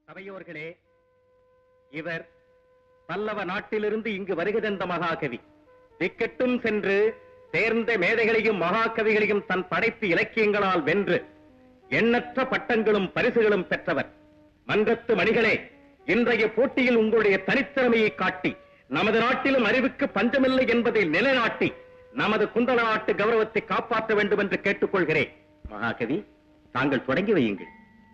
சபையோர்களே இவர் பல்லவ நாட்டிலிருந்து இங்கு வருகை தந்த மகாகவி திக்கெட்டும் சென்று தேர்ந்த மேதைகளையும் மகாகவிகளையும் தன் படைப்பு இலக்கியங்களால் வென்று எண்ணற்ற பட்டங்களும் பரிசுகளும் பெற்றவர் மன்றத்து மணிகளே இன்றைய போட்டியில் உங்களுடைய தனித்திறமையை காட்டி நமது நாட்டிலும் அறிவுக்கு பஞ்சமில்லை என்பதை நிலைநாட்டி நமது குந்தல நாட்டு கௌரவத்தை காப்பாற்ற வேண்டும் என்று கேட்டுக்கொள்கிறேன் மகாகவி தாங்கள் தொடங்கி வையுங்கள்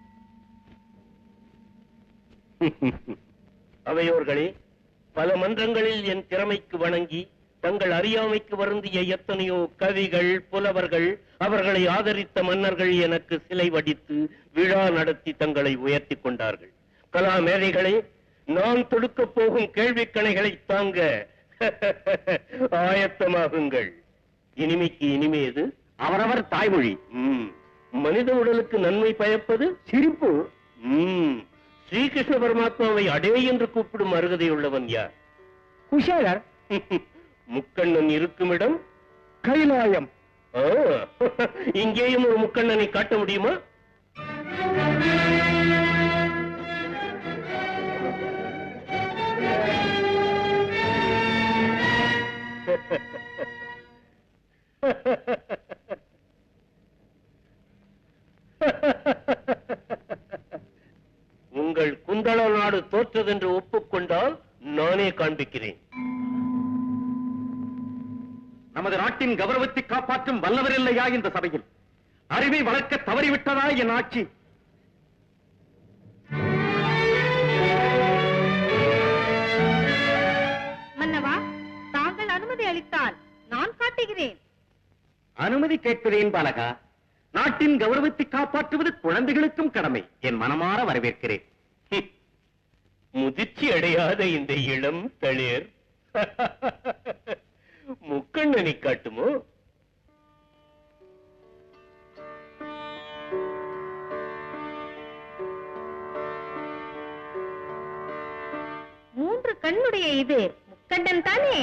அவையோர்களே பல மன்றங்களில் என் திறமைக்கு வணங்கி தங்கள் அறியாமைக்கு வருந்திய எத்தனையோ கவிகள் புலவர்கள் அவர்களை ஆதரித்த மன்னர்கள் எனக்கு சிலை வடித்து விழா நடத்தி தங்களை உயர்த்தி கொண்டார்கள் கலா மேதைகளே நான் தொடுக்கப் போகும் கேள்விக்கணைகளை தாங்க ஆயத்தமாகுங்கள் இனிமைக்கு இனிமையது அவரவர் தாய்மொழி ம். மனித உடலுக்கு நன்மை பயப்பது சிரிப்பு ம். ஸ்ரீகிருஷ்ண பரமாத்மாவை அடே என்று கூப்பிடும் அருகதை உள்ளவன் யார் குஷேலர் முக்கண்ணன் இருக்குமிடம் கைலாயம் ஆ, இங்கேயும் ஒரு முக்கண்ணனை காட்ட முடியுமா உங்கள் குந்தள நாடு தோற்றதென்று ஒப்புக்கொண்டால் நானே காண்பிக்கிறேன் நமது நாட்டின் கௌரவத்தை காப்பாற்றும் வல்லவர் இல்லையா இந்த சபையில் அறிவை வளர்க்க தவறிவிட்டதா என் ஆட்சி மன்னவா தாங்கள் அனுமதி அளித்தால் நான் காட்டுகிறேன் அனுமதி கேட்கிறேன் பாலகா நாட்டின் கௌரவத்தை காப்பாற்றுவது குழந்தைகளுக்கும் கடமை என் மனமாற வரவேற்கிறேன் ஹம். முதிர்ச்சி அடையாத இந்த இளம் தளிர் முக்கண்ணனை காட்டுமோ மூன்று கண்ணுடைய இது முக்கண்டன் தானே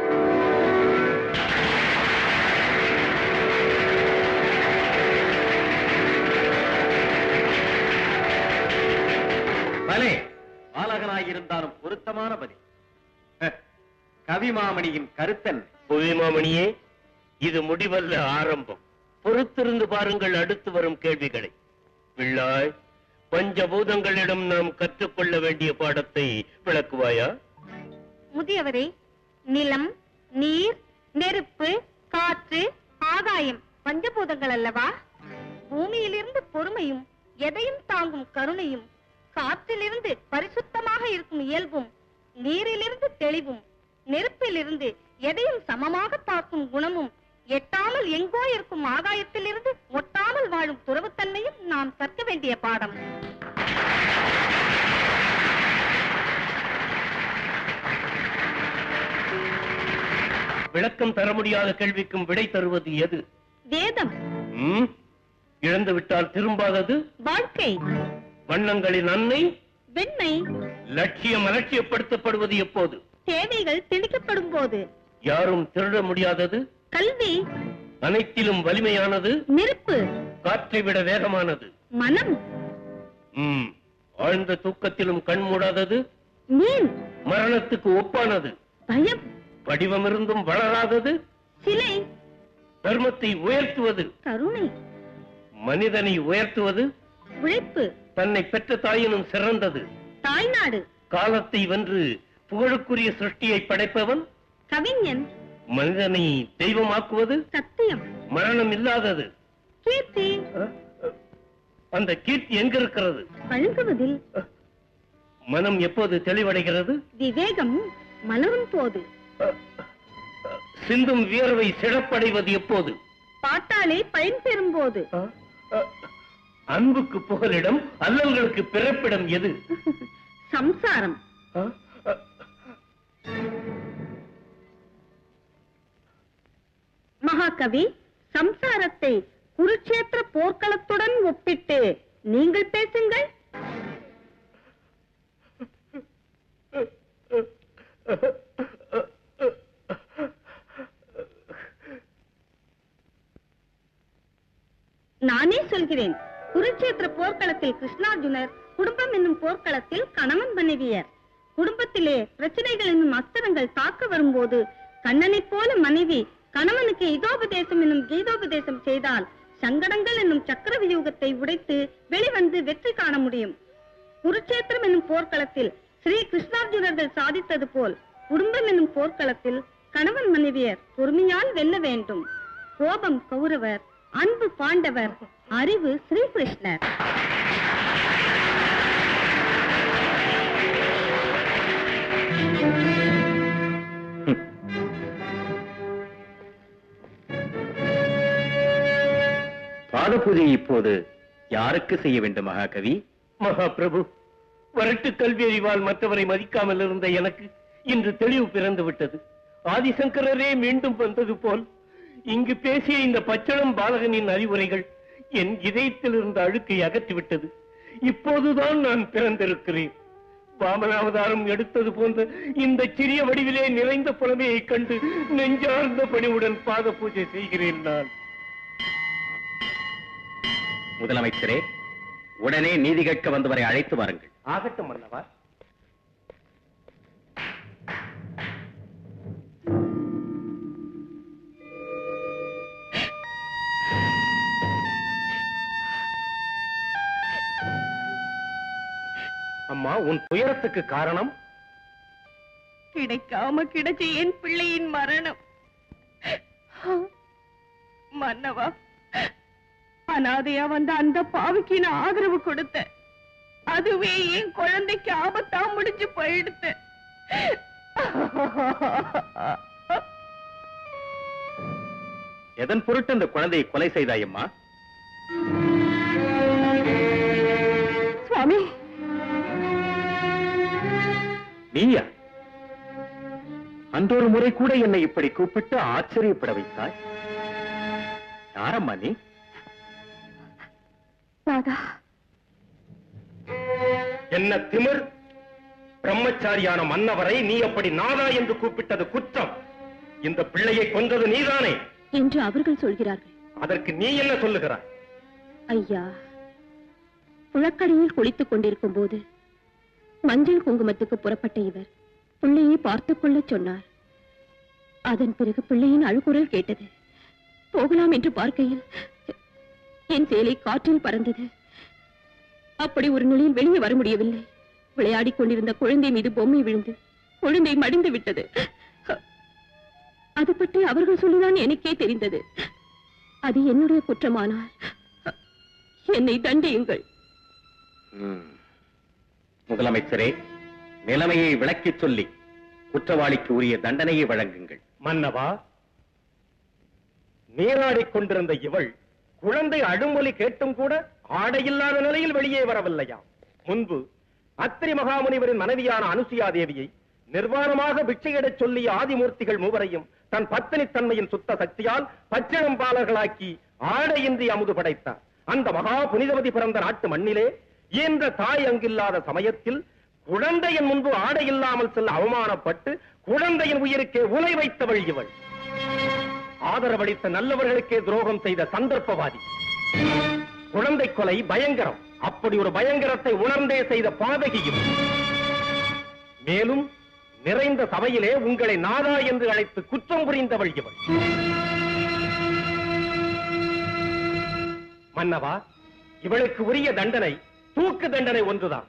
பலே பாலகனாயிருந்தாலும் பொருத்தமான பதில் ஹ, கவிமாமணியின் கருத்தன் புவிமாமணியே இது முடிவல்ல ஆரம்பம் பொறுத்திருந்து பாருங்கள் அடுத்து வரும் கேள்விகளை பிள்ளாய் பஞ்சபூதங்களிடம் நாம் கற்றுக்கொள்ள வேண்டிய பாடத்தை விளக்குவாயா முதியவரே நிலம் நீர் நெருப்பு காற்று ஆகாயம் பஞ்சபூதங்கள் அல்லவா பூமியிலிருந்து பொறுமையும் எதையும் தாங்கும் கருணையும் காற்றிலிருந்து பரிசுத்தமாக இருக்கும் இயல்பும் நீரிலிருந்து தெளிவும் நெருப்பிலிருந்து எதையும் சமமாக பார்க்கும் குணமும் எட்டாமல் எங்கோ இருக்கும் ஆகாயத்திலிருந்து ஒட்டாமல் வாழும் துறவுத்தன்மையும் நாம் கற்க வேண்டிய பாடம் விளக்கம் தர முடியாத கேள்விக்கும் விடை தருவது எது வேதம் ம்? இழந்து விட்டால் திரும்பாதது வாழ்க்கை வண்ணங்களின் அன்னை வெண்மை லட்சியம் அலட்சியப்படுத்தப்படுவது எப்போது தேவைகள் திணிக்கப்படும் போது யாரும் திருட முடியாதது கல்வி அனைத்திலும் வலிமையானது நெருப்பு காற்றை விட வேகமானது மனம் ம். ஆழ்ந்த தூக்கத்திலும் கண் மூடாதது மீன் மரணத்துக்கு ஒப்பானது பயம் வடிவமிருந்தும் வளராதது சிலை தர்மத்தை உயர்த்துவது கருணை மனிதனை உயர்த்துவது உழைப்பு தன்னை பெற்ற தாயினும் சிறந்தது தாய்நாடு காலத்தை வென்று புகழுக்குரிய சிருஷ்டியை படைப்பவன் கவிஞன் மனிதனை தெய்வமாக்குவது சத்தியம் மரணம் இல்லாதது கீர்த்தி அஹ், அஹ், அந்த கீர்த்தி எங்க இருக்கிறது வழங்குவதில் மனம் எப்போது தெளிவடைகிறது விவேகம் மலரும் போது அஹ், அஹ், சிந்தும் வியர்வை சிறப்படைவது எப்போது பாட்டாலே பயன் பெறும் போது அஹ், அஹ், அன்புக்கு புகலிடம் அல்லல்களுக்கு பிறப்பிடம் எது சம்சாரம் அஹ், அஹ், மகாகவி சம்சாரத்தை குருட்சேத்திர போர்க்களத்துடன் ஒப்பிட்டு நீங்கள் பேசுங்கள் நானே சொல்கிறேன் குருட்சேத்திர போர்க்களத்தில் கிருஷ்ணார்ஜுனர் குடும்பம் என்னும் போர்க்களத்தில் கணவன் மனைவியர் குடும்பத்திலே பிரச்சனைகள் என்னும் அஸ்திரங்கள் தாக்க வரும்போது கண்ணனைப் போல மனைவி கணவனுக்கு இதோபதேசம் என்னும் கீதோபதேசம் செய்தால் சங்கடங்கள் என்னும் சக்கர வியூகத்தை உடைத்து வெளிவந்து வெற்றி காண முடியும் குருட்சேத்திரம் என்னும் போர்க்களத்தில் ஸ்ரீ கிருஷ்ணார்ஜுனர்கள் சாதித்தது போல் குடும்பம் என்னும் போர்க்களத்தில் கணவன் மனைவியர் பொறுமையால் வெல்ல வேண்டும் கோபம் கௌரவர் அன்பு பாண்டவர் அறிவு ஸ்ரீகிருஷ்ணர் பாத பூஜை இப்போது யாருக்கு செய்ய வேண்டும் மகாகவி மகாபிரபு வரட்டு கல்வி அறிவால் மற்றவரை மதிக்காமல் இருந்த எனக்கு இன்று தெளிவு பிறந்து விட்டது ஆதிசங்கரரே மீண்டும் வந்தது போல் இங்கு பேசிய இந்த பச்சளம் பாலகனின் அறிவுரைகள் என் இதயத்தில் இருந்த அழுக்கை அகற்றிவிட்டது இப்போதுதான் நான் பிறந்திருக்கிறேன் வாமனாவதாரம் எடுத்தது போன்ற இந்த சிறிய வடிவிலே நிறைந்த புலமையைக் கண்டு நெஞ்சார்ந்த பணிவுடன் பாத பூஜை செய்கிறேன் நான் முதலமைச்சரே உடனே நீதி கேட்க வந்தவரை அழைத்து வாருங்கள் ஆகட்டும் மன்னவா அம்மா உன் துயரத்துக்கு காரணம் கிடைக்காம கிடைச்ச என் பிள்ளையின் மரணம் மன்னவா அனாதையா வந்த அந்த பாவிக்கு நான் ஆதரவு கொடுத்தேன் அதுவே என் குழந்தைக்கு ஆபத்தா முடிஞ்சு போயிடுத்து எதன் பொருட்டு அந்த குழந்தையை கொலை செய்தாயம்மா சுவாமி நீயா அன்றொரு முறை கூட என்னை இப்படி கூப்பிட்டு ஆச்சரியப்பட வைத்தாய் யாரம்மா நீ ராதா என்ன திமிர் பிரம்மச்சாரியான மன்னவரை நீ அப்படி நாதா என்று கூப்பிட்டது குற்றம் இந்த பிள்ளையை கொன்றது நீதானே என்று அவர்கள் சொல்கிறார்கள் அதற்கு நீ என்ன சொல்லுகிறாய் ஐயா புழக்கடையில் குளித்துக் கொண்டிருக்கும் போது மஞ்சள் குங்குமத்துக்கு புறப்பட்ட இவர் பிள்ளையை பார்த்துக் கொள்ளச் சொன்னார் அதன் பிறகு பிள்ளையின் அழுகுரல் கேட்டது போகலாம் என்று பார்க்கையில் என் சேலை காற்றில் பறந்தது அப்படி ஒரு நிலையில் வெளியே வர முடியவில்லை விளையாடிக் கொண்டிருந்த குழந்தை மீது பொம்மை விழுந்து குழந்தை மடிந்து விட்டது அது பற்றி அவர்கள் சொல்லிதான் எனக்கே தெரிந்தது அது என்னுடைய குற்றமானால் என்னை தண்டியுங்கள் ம். முதலமைச்சரே நிலைமையை விளக்கிச் சொல்லி குற்றவாளிக்கு உரிய தண்டனையை வழங்குங்கள் மன்னவா நீராடிக் கொண்டிருந்த இவள் குழந்தை அழுமொழி கேட்டும் கூட ஆடையில்லாத நிலையில் வெளியே வரவில்லையாம் முன்பு அத்திரி மகாமுனிவரின் மனைவியான அனுசுயா தேவியை நிர்வாணமாக பிச்சையிடச் சொல்லிய ஆதிமூர்த்திகள் மூவரையும் தன் பத்தினி தன்மையின் சுத்த சக்தியால் பச்சிளம் பாலர்களாக்கி ஆடையின்றி அமுது படைத்தார் அந்த மகா புனிதவதி பிறந்த நாட்டு மண்ணிலே ஈன்ற தாய் அங்கில்லாத சமயத்தில் குழந்தையின் முன்பு ஆடை இல்லாமல் செல்ல அவமானப்பட்டு குழந்தையின் உயிருக்கே உலை வைத்தவள் இவள் ஆதரவளித்த நல்லவர்களுக்கே துரோகம் செய்த சந்தர்ப்பவாதி குழந்தை கொலை பயங்கரம் அப்படி ஒரு பயங்கரத்தை உணர்ந்தே செய்த பாதகியும் மேலும் நிறைந்த சபையிலே உங்களை நாதா என்று அழைத்து குற்றம் புரிந்தவள் இவள் மன்னவா இவளுக்கு உரிய தண்டனை தூக்கு தண்டனை ஒன்றுதான்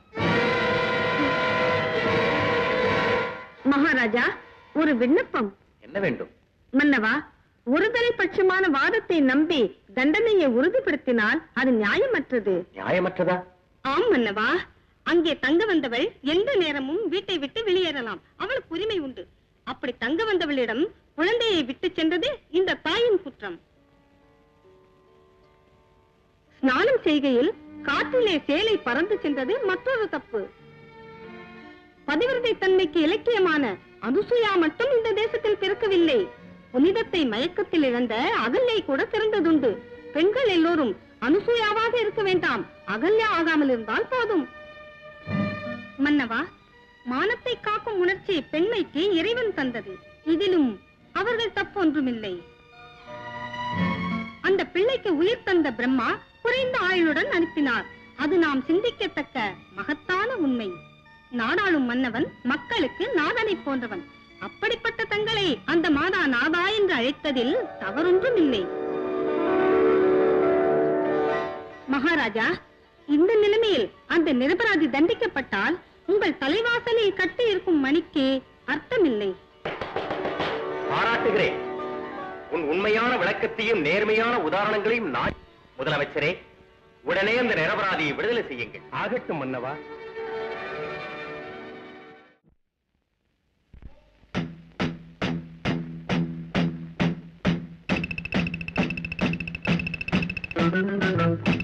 மகாராஜா ஒரு விண்ணப்பம் என்ன வேண்டும் மன்னவா ஒருதலை பட்சமான வாதத்தை நம்பி தண்டனையை உறுதிப்படுத்தினால் அது நியாயமற்றது நியாயமற்றதா ஆம் மன்னவா அங்கே தங்க வந்தவள் எந்த நேரமும் வீட்டை விட்டு வெளியேறலாம் அவளுக்கு உரிமை உண்டு அப்படி தங்க வந்தவளிடம் குழந்தையை விட்டு சென்றது இந்த தாயின் குற்றம் ஸ்நானம் செய்கையில் காற்றிலே சேலை பறந்து சென்றது மற்றொரு தப்பு பதிவிரதை தன்மைக்கு இலக்கியமான அனுசுயா மட்டும் இந்த தேசத்தில் பிறக்கவில்லை புனிதத்தை மயக்கத்தில் இழந்த அகல்யை கூட சிறந்ததுண்டு பெண்கள் எல்லோரும் அனுசூயாவாக இருக்க வேண்டாம் அகல்யா ஆகாமல் இருந்தால் போதும் மன்னவா மானத்தை காக்கும் உணர்ச்சி பெண்மைக்கு இறைவன் தந்தது இதிலும் அவர்கள் தப்பொன்றுமில்லை அந்த பிள்ளைக்கு உயிர் தந்த பிரம்மா குறைந்த ஆயுளுடன் அனுப்பினார் அது நாம் சிந்திக்கத்தக்க மகத்தான உண்மை நாடாளும் மன்னவன் மக்களுக்கு நாதனை போன்றவன் அப்படிப்பட்ட தங்களை அந்த மாதா நாதா என்று அழைத்ததில் தவறொன்றும் இல்லை மகாராஜா இந்த நிலைமையில் அந்த நிரபராதி தண்டிக்கப்பட்டால் உங்கள் தலைவாசலில் கட்டி இருக்கும் மணிக்கு அர்த்தமில்லை பாராட்டுகிறேன் உன் உண்மையான விளக்கத்தையும் நேர்மையான உதாரணங்களையும் நான் முதலமைச்சரே உடனே அந்த நிரபராதியை விடுதலை செய்யுங்கள் ஆகட்டும் மன்னவா மகாராஜா